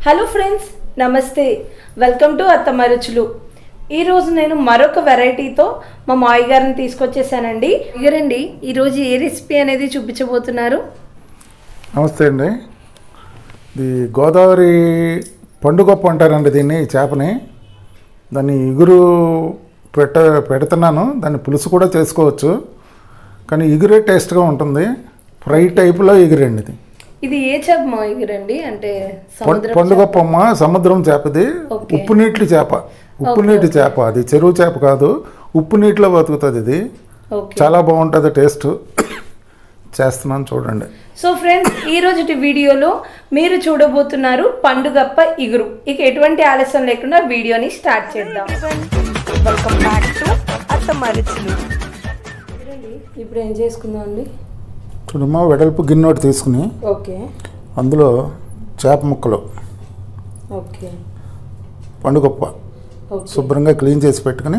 Hello friends నమస్తే welcome to Attamma Ruchulu ఈరోజు నేను మరొక వెరైటీతో మా మాయ గారిని తీసుకొచ్చేసానండి ఇగరండి ఈరోజు ఏ రెసిపీ అనేది చూపించబోతున్నారు నమస్తే అండి ఇది గోదావరి పండుగప్పు అంటారండి దీన్ని ఈ చేపని దాన్ని ఇగురు పెట్ట పెడుతున్నాను దాన్ని పులుసు కూడా చేసుకోవచ్చు కానీ ఇగురే టేస్ట్గా ఉంటుంది ఫ్రై టైప్లో ఎగురండి ఇది ఇది ఏ చేప మా ఇగరండి అంటే పం- సముద్రం పండుగప్పమ్మ సముద్రం చేప ఇది ఓకే. ఉప్పు నీటి చేప ఉప్పు నీటి చేప అది చెరువు చేప కాదు ఉప్పు నీటిలో బతుకుతుంది ఇది ఓకే చాలా బాగుంటుంది టేస్ట్ చేస్తున్నాను చూడండి సో ఫ్రెండ్స్ ఈ రోజుటి వీడియోలో మీరు చూడబోతున్నారు పండుగప్ప ఇగురు ఇక ఎటువంటి ఆలస్యం లేకుండా వీడియోని స్టార్ట్ చేద్దాం వెల్కమ్ బ్యాక్ టు అత్తమ్మ రుచులు ఇప్పుడు ఏం చేసుకుందాం అండి చూడమ్మా వెడల్పు గిన్నె ఒకటి తీసుకుని ఓకే అందులో చేప ముక్కలు ఓకే పండుగప్ప ఓకే శుభ్రంగా క్లీన్ చేసి పెట్టుకుని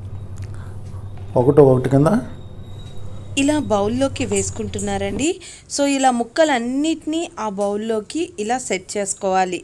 ఒకటి ఒకటి కింద ఇలా బౌల్లోకి వేసుకుంటున్నారండి సో ఇలా ముక్కలన్నిటినీ ఆ బౌల్లోకి ఇలా సెట్ చేసుకోవాలి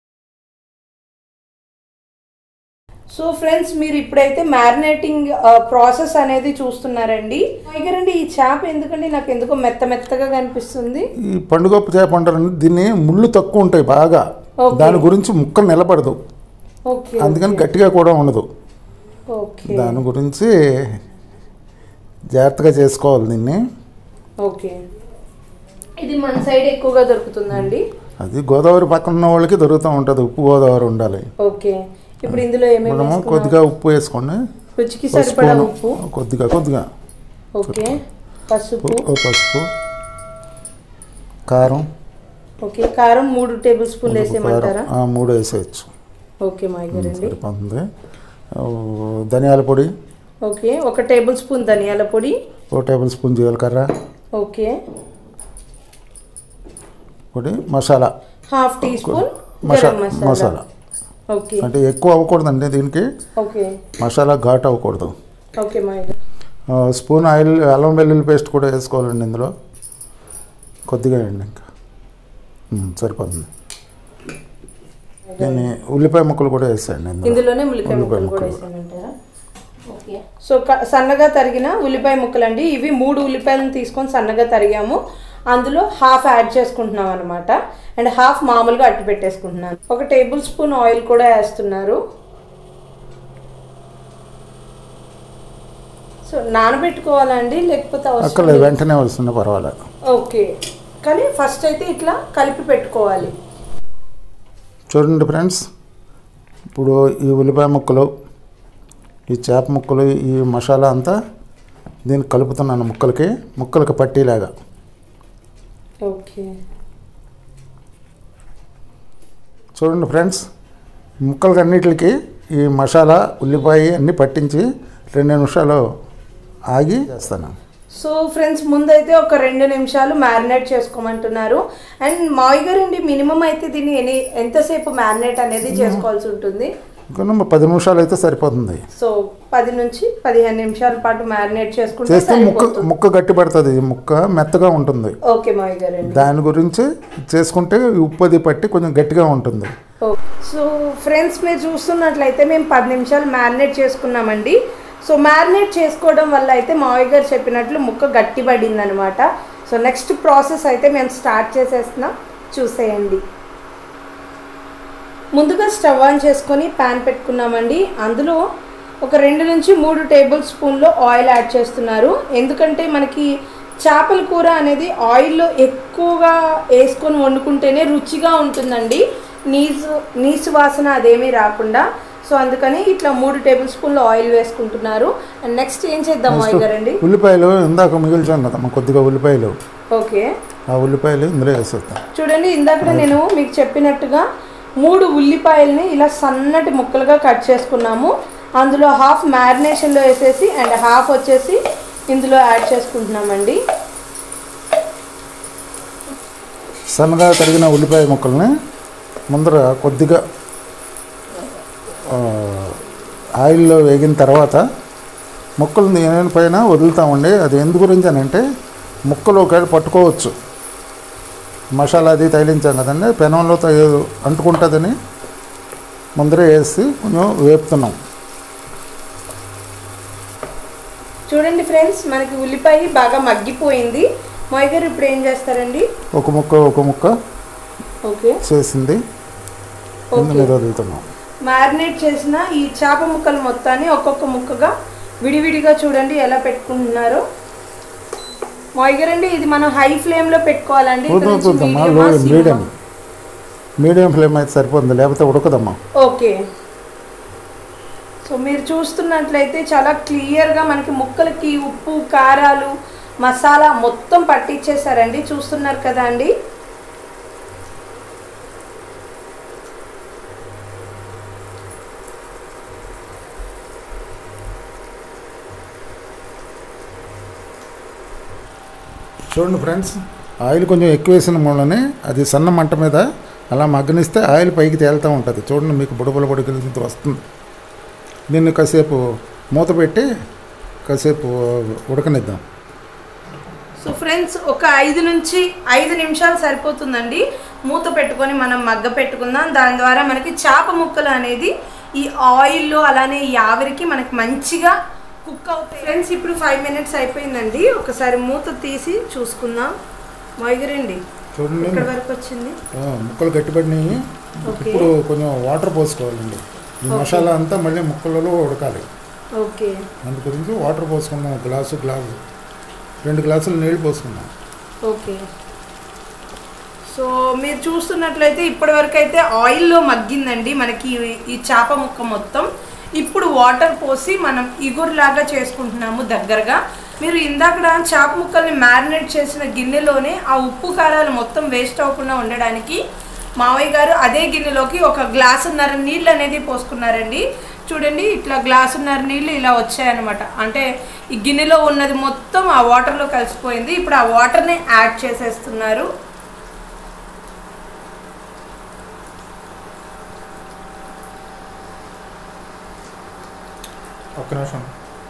సో ఫ్రెండ్స్ మీరు ఇప్పుడైతే మ్యారినేటింగ్ ప్రాసెస్ అనేది చూస్తున్నారండి దగ్గరండి ఈ చేప ఎందుకండి నాకు ఎందుకో మెత్త మెత్తగా కనిపిస్తుంది ఈ పండుగప్ప చేప అంటారండి దీన్ని ముళ్ళు తక్కువ ఉంటాయి బాగా ఓకే. దాని గురించి ముక్క నిలబడదు ఓకే అందుకని గట్టిగా కూడా ఉండదు ఓకే దాని గురించి జాగ్రత్తగా చేసుకోవాలి దీన్ని ఓకే ఇది మన సైడ్ ఎక్కువగా దొరుకుతుందండి అది గోదావరి పక్కన ఉన్న వాళ్ళకి దొరుకుతూ ఉంటుంది ఉప్పు గోదావరి ఉండాలి ఓకే ఇప్పుడు ఇందులో ఏమేమి మనము వేసుకున్నాం? కొద్దిగా ఉప్పు వేసుకోండి రుచికి ఒక సరిపడా స్పూను ఉప్పు కొద్దిగా కొద్దిగా ఓకే పసుపు ఓ పసుపు కారం ఓకే కారం మూడు టేబుల్ స్పూన్లు కారం వేసేయమంటారా ఆ, మూడు వేసేయచ్చు ఓకే మాయగారండి సరిపోతుంది ఓ, ధనియాల పొడి ఓకే ఒక టేబుల్ స్పూన్ ధనియాల పొడి ఓ టేబుల్ స్పూన్ జీలకర్ర ఓకే పొడి మసాలా హాఫ్ టీ స్పూన్ మసా గరం మసాలా మసాలా ఓకే అంటే ఎక్కువ అవ్వకూడదండి దీనికి ఓకే మసాలా ఘాట్ అవ్వకూడదు ఓకే మాయగారు ఆ, స్పూన్ ఆయిల్ అల్లం వెల్లుల్లి పేస్ట్ కూడా వేసుకోవాలండి ఇందులో కొద్దిగా వేయండి ఇంకా ఉమ్, సరిపోతుంది దీన్ని ఉల్లిపాయ ముక్కలు కూడా వేసేయండి ఇందులో ఇందులోనే ఉల్లిపాయ ఉల్లిపాయ ముక్కలు కూడా ముక్కలు. వేసానంటారా ఓకే సో క- సన్నగా తరిగిన ఉల్లిపాయ ముక్కలు అండి ఇవి మూడు ఉల్లిపాయలను తీసుకొని సన్నగా తరిగాము అందులో హాఫ్ యాడ్ చేసుకుంటున్నాం అనమాట అండ్ హాఫ్ మామూలుగా అట్టు పెట్టేసుకుంటున్నాను ఒక టేబుల్ స్పూన్ ఆయిల్ కూడా వేస్తున్నారు సో నానబెట్టుకోవాలండి లేకపోతే అవసరం అక్కర్లేదు లేదా? వెంటనే వస్తుంది పర్వాలేదు ఓకే కానీ ఫస్ట్ అయితే ఇట్లా కలిపి పెట్టుకోవాలి చూడండి ఫ్రెండ్స్ ఇప్పుడు ఈ ఉల్లిపాయ ముక్కలు ఈ చేప ముక్కలు ఈ మసాలా అంతా దీన్ని కలుపుతున్నాను ముక్కలకి ముక్కలకి పట్టీలాగా ఓకే చూడండి ఫ్రెండ్స్ ముక్కలకి అన్నిటికి ఈ మసాలా ఉల్లిపాయ అన్నీ పట్టించి రెండు నిమిషాలు ఆగి చేస్తాను సో ఫ్రెండ్స్ ముందైతే ఒక రెండు నిమిషాలు మ్యారినేట్ చేసుకోమంటున్నారు అండ్ మావి గారు అండి మినిమం అయితే దీన్ని ఎన్ని ఎంతసేపు మ్యారినేట్ అనేది చేసుకోవాల్సి ఉంటుంది ఇంకా పది నిమిషాలు అయితే సరిపోతుంది సో పది నుంచి పదిహేను నిమిషాల పాటు మ్యారినేట్ చేసుకుంటే చేస్తే ముక్క సరిపోతుంది ముక్క గట్టి పడుతుంది ఈ ముక్క మెత్తగా ఉంటుంది ఓకే మావి గారు అండి దాని గురించి చేసుకుంటే ఉప్పు అది పట్టి కొంచెం గట్టిగా ఉంటుంది సో ఫ్రెండ్స్ మీరు చూస్తున్నట్లయితే మేము పది నిమిషాలు మ్యారినేట్ చేసుకున్నామండి సో మ్యారినేట్ చేసుకోవడం వల్ల అయితే మావయ్య గారు చెప్పినట్లు ముక్క గట్టి పడింది అనమాట సో నెక్స్ట్ ప్రాసెస్ అయితే మేము స్టార్ట్ చేసేస్తున్నాం చూసేయండి ముందుగా స్టవ్ ఆన్ చేసుకొని ప్యాన్ పెట్టుకున్నామండి అందులో ఒక రెండు నుంచి మూడు టేబుల్ స్పూన్లు ఆయిల్ యాడ్ చేస్తున్నారు ఎందుకంటే మనకి చేపల కూర అనేది ఆయిల్లో ఎక్కువగా వేసుకొని వండుకుంటేనే రుచిగా ఉంటుందండి నీసు నీసు వాసన అదేమీ రాకుండా సో అందుకని ఇట్లా మూడు టేబుల్ స్పూన్లు ఆయిల్ వేసుకుంటున్నారు అండ్ నెక్స్ట్ ఏం చేద్దాం ఆయిల్ గారండి ఉల్లిపాయలు ఇందాక మిగిల్చాం కదమ్మా కొద్దిగా ఉల్లిపాయలు ఓకే ఆ ఉల్లిపాయలు ఇందులో వేసేస్తాం చూడండి ఇందాక నేను మీకు చెప్పినట్టుగా మూడు ఉల్లిపాయల్ని ఇలా సన్నటి ముక్కలుగా కట్ చేసుకున్నాము అందులో హాఫ్ మ్యారినేషన్లో వేసేసి అండ్ హాఫ్ వచ్చేసి ఇందులో యాడ్ చేసుకుంటున్నామండి సన్నగా తరిగిన ఉల్లిపాయ ముక్కల్ని ముందర కొద్దిగా ఆ, ఆయిల్లో వేగిన తర్వాత ముక్కలు నేను పైన వదులుతామండి అది ఎందు గురించి అని అంటే ముక్కలు ఒకవేళ పట్టుకోవచ్చు మసాలా అది తగిలించాం కదండి పెనంలో తగి- అంటుకుంటుందని ముందరే వేసి కొంచెం వేపుతున్నాం చూడండి ఫ్రెండ్స్ మనకి ఉల్లిపాయ బాగా మగ్గిపోయింది మాయ్ గారు ఇప్పుడు ఏం చేస్తారండి ఒక ముక్క ఒక ముక్క ఓకే చేసింది కింద మీద వదులుతున్నాం మ్యారినేట్ చేసిన ఈ చేప ముక్కలు మొత్తాన్ని ఒక్కొక్క ముక్కగా విడివిడిగా చూడండి ఎలా పెట్టుకుంటున్నారో మొయ్యగారండి ఇది మనం హై ఫ్లేమ్ లో పెట్టుకోవాలండి ఇక్కడ నుంచి వద్దమ్మా medium ఆ, లో sim ఆ? మీడియం మీడియం ఫ్లేమ్ అయితే సరిపోతుంది లేకపోతే ఉడకదమ్మా ఓకే సో మీరు చూస్తున్నట్లయితే చాలా క్లియర్గా మనకి ముక్కలకి ఉప్పు కారాలు మసాలా మొత్తం పట్టించేశారండి చూస్తున్నారు కదా అండి చూడండి ఫ్రెండ్స్ ఆయిల్ కొంచెం ఎక్కువ వేసిన మూలనే అది సన్న మంట మీద అలా మగ్గనిస్తే ఆయిల్ పైకి తేలుతూ ఉంటుంది చూడండి మీకు బుడబుల బుడగలింత వస్తుంది దీన్ని కాసేపు మూత పెట్టి కాసేపు ఉడకనిద్దాం సో ఫ్రెండ్స్ ఒక ఐదు నుంచి ఐదు నిమిషాలు సరిపోతుందండి మూత పెట్టుకొని మనం మగ్గ పెట్టుకుందాం దాని ద్వారా మనకి చేప ముక్కలు అనేది ఈ ఆయిల్లో అలానే ఈ ఆవిరికి మనకి మంచిగా కుక్ అవుతాయి ఫ్రెండ్స్ ఇప్పుడు ఫైవ్ మినిట్స్ అయిపోయిందండి ఒకసారి మూత తీసి చూసుకుందాం మొయ్యరండి చూడండి ఇక్కడ వరకు వచ్చింది ఆ, ముక్కలు గట్టిపడినాయి ఓకే ఇప్పుడు కొంచెం వాటర్ పోసుకోవాలండి ఈ మసాలా అంతా మళ్ళీ ముక్కలలో ఉడకాలి ఓకే అందు గురించి వాటర్ పోసుకున్నాం ఒక గ్లాసు గ్లాసు రెండు గ్లాసులు నీళ్ళు పోసుకున్నాం ఓకే సో మీరు చూస్తున్నట్లయితే ఇప్పటి వరకు అయితే ఆయిల్లో మగ్గిందండి మనకి ఈ- ఈ చేప ముక్క మొత్తం ఇప్పుడు వాటర్ పోసి మనం ఇగురులాగా చేసుకుంటున్నాము దగ్గరగా మీరు ఇందాక చేప ముక్కల్ని మ్యారినేట్ చేసిన గిన్నెలోనే ఆ ఉప్పు కారాలు మొత్తం వేస్ట్ అవ్వకుండా ఉండడానికి మావయ్య గారు అదే గిన్నెలోకి ఒక గ్లాసున్నర నీళ్ళు అనేది పోసుకున్నారండి చూడండి ఇట్లా గ్లాసున్నర నీళ్ళు ఇలా వచ్చాయన్నమాట అంటే ఈ గిన్నెలో ఉన్నది మొత్తం ఆ వాటర్లో కలిసిపోయింది ఇప్పుడు ఆ వాటర్ని యాడ్ చేసేస్తున్నారు ఒక్క నిమిషం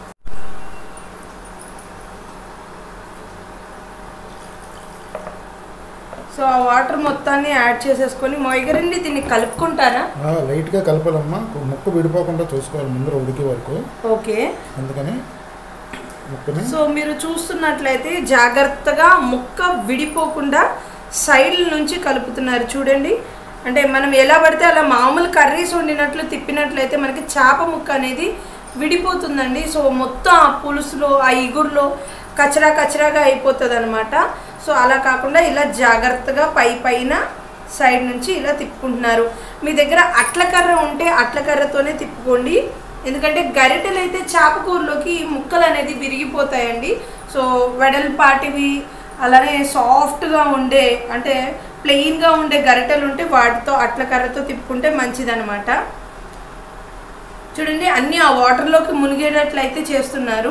సో ఆ వాటర్ మొత్తాన్ని యాడ్ చేసేసుకొని మొయ్యగరండి దీన్ని కలుపుకుంటారా ఆ, లైట్గా కలపాలమ్మా ముక్క విడిపోకుండా చూసుకోవాలి ముందర ఉడికే వరకు ఓకే అందుకని ముక్కని సో మీరు చూస్తున్నట్లయితే జాగ్రత్తగా ముక్క విడిపోకుండా సైడ్ నుంచి కలుపుతున్నారు చూడండి అంటే మనం ఎలా పడితే అలా మామూలు కర్రీస్ వండినట్లు తిప్పినట్లయితే మనకి చేప ముక్క అనేది విడిపోతుందండి సో మొత్తం ఆ పులుసులో ఆ ఇగురులో కచరా కచరాగా అయిపోతుంది అనమాట సో అలా కాకుండా ఇలా జాగ్రత్తగా పై పైన సైడ్ నుంచి ఇలా తిప్పుకుంటున్నారు మీ దగ్గర అట్ల కర్ర ఉంటే అట్ల కర్రతోనే తిప్పుకోండి ఎందుకంటే గరిటెలు అయితే చేపకూరలోకి ముక్కలు అనేది విరిగిపోతాయండి సో వెడల్పాటివి అలానే సాఫ్ట్గా ఉండే అంటే ప్లెయిన్గా ఉండే గరిటెలు ఉంటే వాటితో అట్ల కర్రతో తిప్పుకుంటే మంచిదన్నమాట చూడండి అన్నీ ఆ వాటర్లోకి మునిగేటట్లయితే చేస్తున్నారు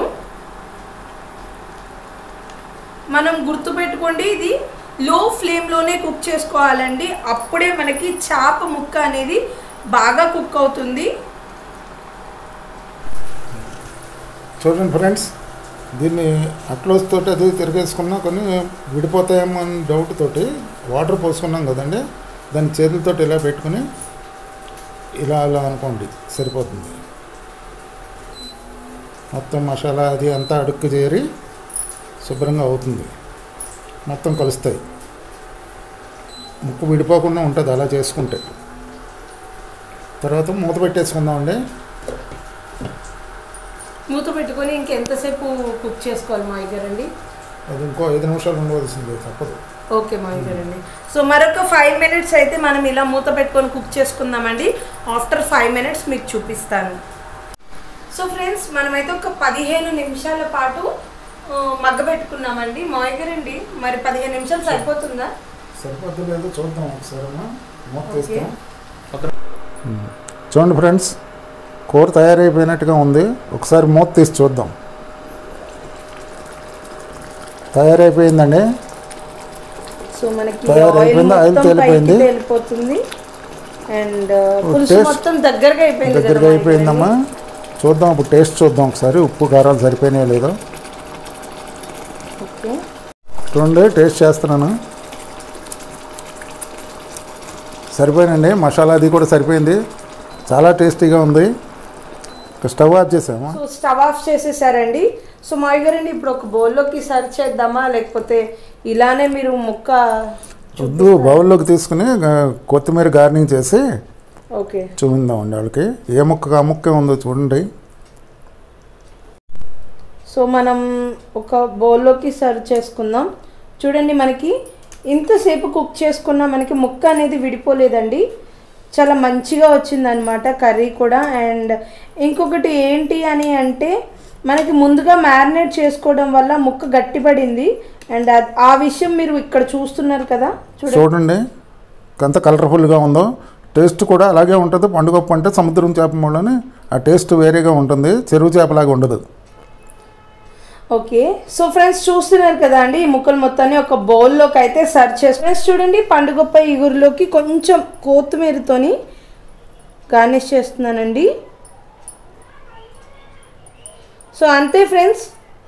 మనం గుర్తుపెట్టుకోండి ఇది లో ఫ్లేమ్లోనే కుక్ చేసుకోవాలండి అప్పుడే మనకి చేప ముక్క అనేది బాగా కుక్ అవుతుంది చూడండి ఫ్రెండ్స్ దీన్ని అట్లోస్ తోటి అది తిరిగేసుకున్నా కొన్ని విడిపోతాయేమో అని డౌట్ తోటి వాటర్ పోసుకున్నాం కదండి దాన్ని చేతులతోటి ఇలా పెట్టుకుని ఇలా అలా అనుకోండి సరిపోతుంది మొత్తం మసాలా అది అంతా అడుక్కు చేరి శుభ్రంగా అవుతుంది మొత్తం కలుస్తాయి ముక్కు విడిపోకుండా ఉంటుంది అలా చేసుకుంటే తర్వాత మూత పెట్టేసుకుందామండి మూత పెట్టుకొని ఇంకెంతసేపు కుక్ చేసుకోవాలి మా గారండి అది ఇంకో ఐదు నిమిషాలు ఉండవలసింది తప్పదు ఓకే మా గారండి సో మరొక ఫైవ్ మినిట్స్ అయితే మనం ఇలా మూత పెట్టుకొని కుక్ చేసుకుందామండి ఆఫ్టర్ ఫైవ్ మినిట్స్ మీకు చూపిస్తాను సో ఫ్రెండ్స్ మనమైతే ఒక పదిహేను నిమిషాల పాటు ఆ, మగ్గబెట్టుకున్నామండి మాయ్ గారండి మరి పదిహేను నిమిషాలు సరిపోతుందా సరిపోద్దు లేదో చూద్దాం ఒకసారి అమ్మా. మూత ఓకే. తీస్తాం చూడండి ఫ్రెండ్స్ కూర తయారైపోయినట్టుగా ఉంది ఒకసారి మూత తీసి చూద్దాం తయారైపోయిందండి సో మనకి తయారైపోయింది, ఆయిల్ ఆయిల్ మొత్తం తేలిపోయింది. పైకి తేలిపోతుంది అండ్ ఓ, పులుసు టేస్ట్ మొత్తం దగ్గరగా అయిపోయింది దగ్గరగా కదా అయిపోయిందమ్మా చూద్దాం ఇప్పుడు టేస్ట్ చూద్దాం ఒకసారి ఉప్పు కారాలు సరిపోయినాయో లేదో ఓకే చూడండి టేస్ట్ చేస్తున్నాను సరిపోయినండి మసాలా అది కూడా సరిపోయింది చాలా టేస్టీగా ఉంది ఇక స్టవ్ ఆఫ్ చేసాము సో స్టవ్ ఆఫ్ చేసేసారండి సో మావి గారండి ఇప్పుడు ఒక బౌల్లోకి సర్వ్ చేద్దామా లేకపోతే ఇలానే మీరు ముక్క వద్దు బౌల్లోకి తీసుకుని ఆ, కొత్తిమీర గార్నింగ్ చేసి ఓకే చూపిందామండి వాళ్ళకి ఏ ముక్క ఆ ముక్క ఉందో చూడండి సో మనం ఒక బౌల్లోకి సర్వ్ చేసుకుందాం చూడండి మనకి ఇంతసేపు కుక్ చేసుకున్నా మనకి ముక్క అనేది విడిపోలేదండి చాలా మంచిగా వచ్చిందనమాట కర్రీ కూడా అండ్ ఇంకొకటి ఏంటి అని అంటే మనకి ముందుగా మ్యారినేట్ చేసుకోవడం వల్ల ముక్క గట్టిపడింది అండ్ అద్- ఆ విషయం మీరు ఇక్కడ చూస్తున్నారు కదా చూడండి చూడండి ఎంత కలర్ఫుల్గా ఉందో టేస్ట్ కూడా అలాగే ఉంటుంది పండుగప్పు అంటే సముద్రం చేప మూలని ఆ టేస్ట్ వేరేగా ఉంటుంది చెరువు చేపలాగా ఉండదు ఓకే సో ఫ్రెండ్స్ చూస్తున్నారు కదా అండి ఈ ముక్కలు మొత్తాన్ని ఒక బౌల్లోకి అయితే సర్వ్ చేసి ఫ్రెండ్స్ చూడండి పండుగప్ప ఇగురులోకి కొంచెం కొత్తిమీరతోని గార్నిష్ చేస్తున్నానండి సో అంతే ఫ్రెండ్స్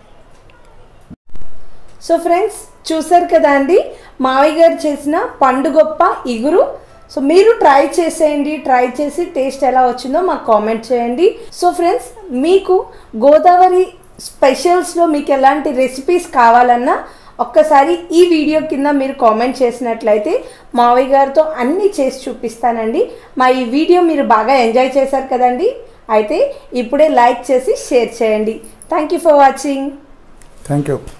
సో ఫ్రెండ్స్ చూసారు కదా అండి మావయ్య గారు చేసిన పండుగొప్ప ఇగురు సో మీరు ట్రై చేసేయండి ట్రై చేసి టేస్ట్ ఎలా వచ్చిందో మాకు కామెంట్ చేయండి సో ఫ్రెండ్స్ మీకు గోదావరి స్పెషల్స్లో మీకు ఎలాంటి రెసిపీస్ కావాలన్నా ఒక్కసారి ఈ వీడియో కింద మీరు కామెంట్ చేసినట్లయితే మావయ్య గారితో అన్నీ చేసి చూపిస్తానండి మా ఈ వీడియో మీరు బాగా ఎంజాయ్ చేశారు కదండి అయితే ఇప్పుడే లైక్ చేసి షేర్ చేయండి thank you for watching thank you